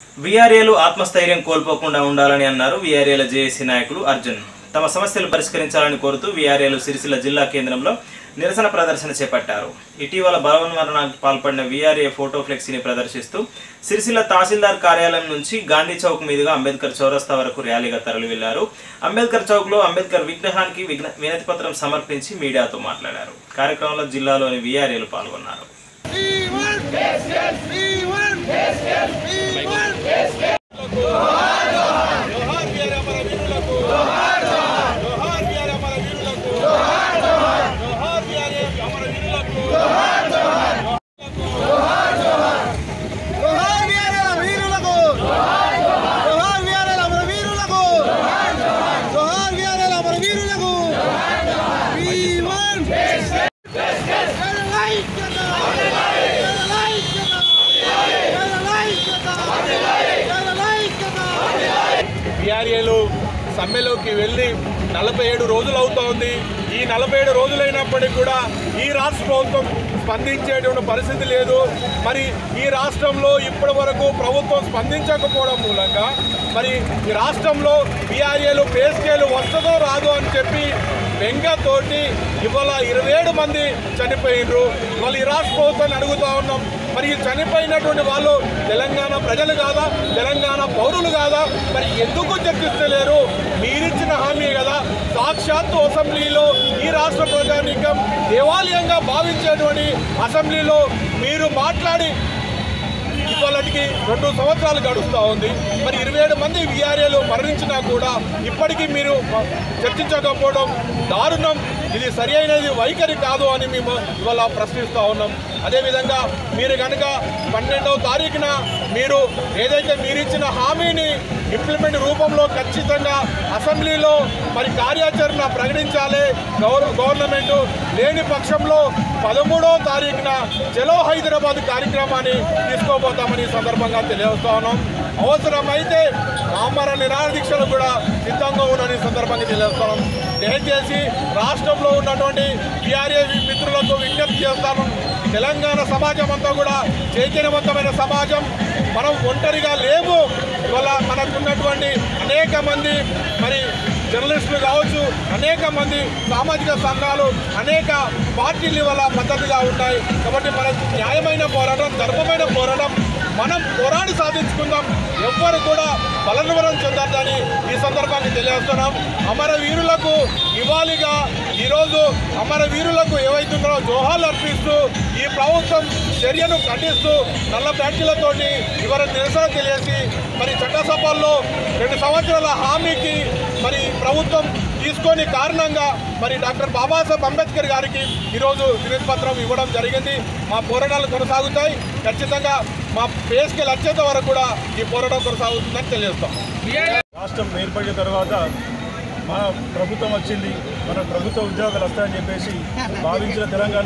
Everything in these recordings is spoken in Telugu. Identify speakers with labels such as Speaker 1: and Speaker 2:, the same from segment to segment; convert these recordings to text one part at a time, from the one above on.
Speaker 1: వీఆర్ఏలు ఆత్మస్థైర్యం కోల్పోకుండా ఉండాలని అన్నారు వీఆర్ఏల జేఏసీ నాయకులు అర్జున్ తమ సమస్యలు పరిష్కరించాలని కోరుతూ వీఆర్ఏలు సిరిసిల్ల జిల్లా కేంద్రంలో నిరసన ప్రదర్శన చేపట్టారు ఇటీవల బలవన్మరణానికి పాల్పడిన వీఆర్ఏ ఫోటో ఫ్లెక్సీని ప్రదర్శిస్తూ సిరిసిల్ల తహసీల్దార్ కార్యాలయం నుంచి గాంధీ చౌక్ మీదుగా అంబేద్కర్ చౌరస్తా వరకు ర్యాలీగా తరలి వెళ్లారు అంబేద్కర్ చౌక్లో అంబేద్కర్ విగ్రహానికి విఘ్న వినతి పత్రం సమర్పించి మీడియాతో మాట్లాడారు కార్యక్రమంలో జిల్లాలోని వీఆర్ఏలు పాల్గొన్నారు
Speaker 2: జోహార్ వీర మన వీరులకు జోహార్ వీర మన వీరులకు జోహార్ వీర అమర వీరులకు
Speaker 3: జోహార్ వీరుల వీరులకు జోహార్ వీరుల అమర వీరులకు జోహార్ వీరుల అమర వీరులకు We want జనలైక్యత! జనలైక్యత! జనలైక్యత! జనలైక్యత!
Speaker 2: బీఆర్ఏలు సమ్మెలోకి వెళ్ళి నలభై ఏడు రోజులు అవుతోంది ఈ నలభై ఏడు రోజులైనప్పటికీ కూడా ఈ రాష్ట్ర ప్రభుత్వం స్పందించేటువంటి పరిస్థితి లేదు మరి ఈ రాష్ట్రంలో ఇప్పటి వరకు ప్రభుత్వం స్పందించకపోవడం మూలంగా మరి ఈ రాష్ట్రంలో బీఆర్ఏలు పే స్కేలు వస్తుందో రాదో అని చెప్పి బెంగతోటి ఇవాళ ఇరవై ఏడు మంది చనిపోయినరు ఇవాళ ఈ రాష్ట్ర ప్రభుత్వాన్ని అడుగుతా ఉన్నాం మరి ఈ చనిపోయినటువంటి వాళ్ళు తెలంగాణ ప్రజలు కాదా తెలంగాణ పౌరులు కాదా మరి ఎందుకు చర్చిస్తలేరు మీరిచ్చిన హామీ కదా సాక్షాత్తు అసెంబ్లీలో ఈ రాష్ట్ర ప్రజానీకం దేవాలయంగా భావించేటువంటి అసెంబ్లీలో మీరు మాట్లాడి ఇవాళకి రెండు సంవత్సరాలు గడుస్తూ ఉంది మరి ఇరవై ఏడు మంది విఆర్ఏలు మరణించినా కూడా ఇప్పటికీ మీరు చర్చించకపోవడం దారుణం ఇది సరి అయినది వైఖరి కాదు అని మేము ఇవాళ ప్రశ్నిస్తూ ఉన్నాం అదేవిధంగా మీరు కనుక పన్నెండవ తారీఖున మీరు ఏదైతే మీరు ఇచ్చిన హామీని ఇంప్లిమెంట్ రూపంలో ఖచ్చితంగా అసెంబ్లీలో మరి కార్యాచరణ ప్రకటించాలి గౌర గవర్నమెంట్ లేని పక్షంలో పదమూడవ తారీఖున చలో హైదరాబాద్ కార్యక్రమాన్ని తీసుకోబోతామని ఈ సందర్భంగా తెలియజేస్తా ఉన్నాం అవసరమైతే ఆమర నిరాహార దీక్షలు కూడా సిద్ధంగా ఉన్నారని ఈ సందర్భంగా తెలియజేస్తున్నాం దయచేసి రాష్ట్రంలో ఉన్నటువంటి టీఆర్ఏ మిత్రులకు విజ్ఞప్తి చేస్తాను తెలంగాణ సమాజం అంతా కూడా చైతన్యవంతమైన సమాజం మనం ఒంటరిగా లేము ఇవాళ మనకున్నటువంటి అనేక మంది మరి జర్నలిస్టులు కావచ్చు అనేక మంది సామాజిక సంఘాలు అనేక పార్టీలు వల్ల మద్దతుగా ఉంటాయి కాబట్టి మనకు న్యాయమైన పోరాటం ధర్మమైన పోరాటం మనం పోరాడి సాధించుకుందాం ఎవ్వరు కూడా బలనివరం చెందొద్దని ఈ సందర్భాన్ని తెలియజేస్తున్నాం అమరవీరులకు ఇవాళగా ఈరోజు అమరవీరులకు ఏవైతుందో జోహాలు అర్పిస్తూ ఈ ప్రభుత్వం చర్యను ఖండిస్తూ నల్ల బ్యాడ్జీలతోటి ఇవాళ నిరసన తెలియజేసి మరి చట్టసభల్లో రెండు సంవత్సరాల హామీకి మరి ప్రభుత్వం తీసుకొని కారణంగా మరి డాక్టర్ బాబాసాహెబ్ అంబేద్కర్ గారికి ఈరోజు వినతి పత్రం ఇవ్వడం జరిగింది మా పోరాటాలు కొనసాగుతాయి ఖచ్చితంగా మా పేస్కి వచ్చేంత వరకు కూడా ఈ పోరాటం కొనసాగుతుందని తెలియజేస్తాం
Speaker 4: రాష్ట్రం ఏర్పడిన తర్వాత మన ప్రభుత్వం వచ్చింది మన ప్రభుత్వ ఉద్యోగాలు వస్తాయని చెప్పేసి భావించిన తెలంగాణ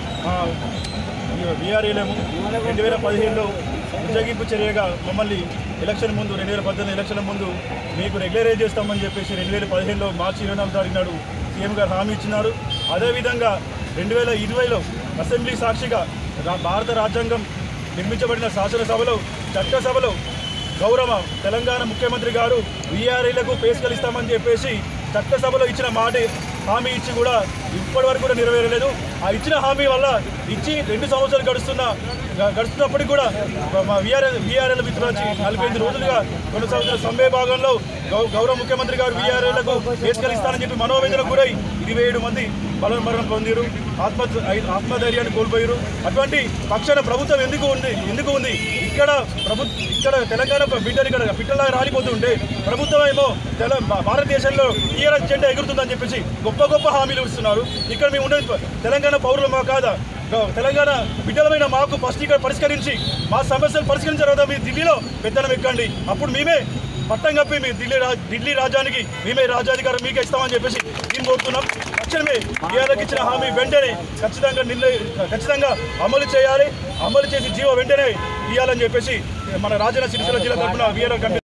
Speaker 4: బీఆర్ఏలేము రెండు వేల పదిహేనులో ఉద్యోగింపు చర్యగా మమ్మల్ని ఎలక్షన్ ముందు రెండు వేల పద్దెనిమిది ఎలక్షన్ ముందు మీకు రెగ్యులరైజ్ చేస్తామని చెప్పేసి రెండు వేల పదిహేనులో మార్చి ఇరవై నాలుగు తారీఖు నాడు సీఎం గారు హామీ ఇచ్చినాడు అదేవిధంగా రెండు వేల ఇరవైలో అసెంబ్లీ సాక్షిగా రా- భారత రాజ్యాంగం నిర్మించబడిన శాసనసభలో చట్టసభలో గౌరవ తెలంగాణ ముఖ్యమంత్రి గారు వీఆర్ఐలకు పేసుకలు ఇస్తామని చెప్పేసి చట్టసభలో ఇచ్చిన మాట హామీ ఇచ్చి కూడా ఇప్పటి వరకు కూడా నెరవేరలేదు ఆ ఇచ్చిన హామీ వల్ల ఇచ్చి రెండు సంవత్సరాలు గడుస్తున్న గ- గడుస్తున్నప్పటికీ కూడా మా వీఆర్ఎల్ వీఆర్ఎల్ మిత్రులు వచ్చి నలభై ఎనిమిది రోజులుగా కొనసాగుతున్న సమ్మె భాగంలో గౌ- గౌరవ ముఖ్యమంత్రి గారు వీఆర్ఎల్లకు పేసుకలు ఇస్తానని చెప్పి మనోవేదనకు గురై ఇరవై ఏడు మంది బల మరణం పొందిరు ఆత్మ ఆత్మధైర్యాన్ని కోల్పోయారు అటువంటి పక్షాన ప్రభుత్వం ఎందుకు ఉంది ఎందుకు ఉంది ఇక్కడ ప్రభు ఇక్కడ తెలంగాణ బిడ్డలు ఇక్కడ బిడ్డలా రాలిపోతుంటే ప్రభుత్వం ఏమో తెల భా- భారతదేశంలో టీఆర్ఎస్ జెండా ఎగురుతుందని చెప్పేసి గొప్ప గొప్ప హామీలు ఇస్తున్నారు ఇక్కడ మేము ఉండేది ప- తెలంగాణ పౌరులు మా కాదా గ- తెలంగాణ బిడ్డలమైన మాకు ఫస్ట్ ఇక్కడ పరిష్కరించి మా సమస్యలు పరిష్కరించిన తర్వాత మీరు ఢిల్లీలో పెత్తనం ఎక్కండి అప్పుడు మేమే పట్టం కప్పి మీ ఢిల్లీ రా ఢిల్లీ రాజ్యానికి మేమే రాజ్యాధికారం మీకే ఇస్తామని చెప్పేసి మేము కోరుతున్నాం తక్షణమే ఇవాళకి ఇచ్చిన హామీ వెంటనే ఖచ్చితంగా నిర్ణయ ఖచ్చితంగా అమలు చేయాలి అమలు చేసి జీవో వెంటనే ఇవ్వాలని చెప్పేసి మన రాజన్న సిరిసిల్ల జిల్లా తరఫున వీఆర్ కంపెనీ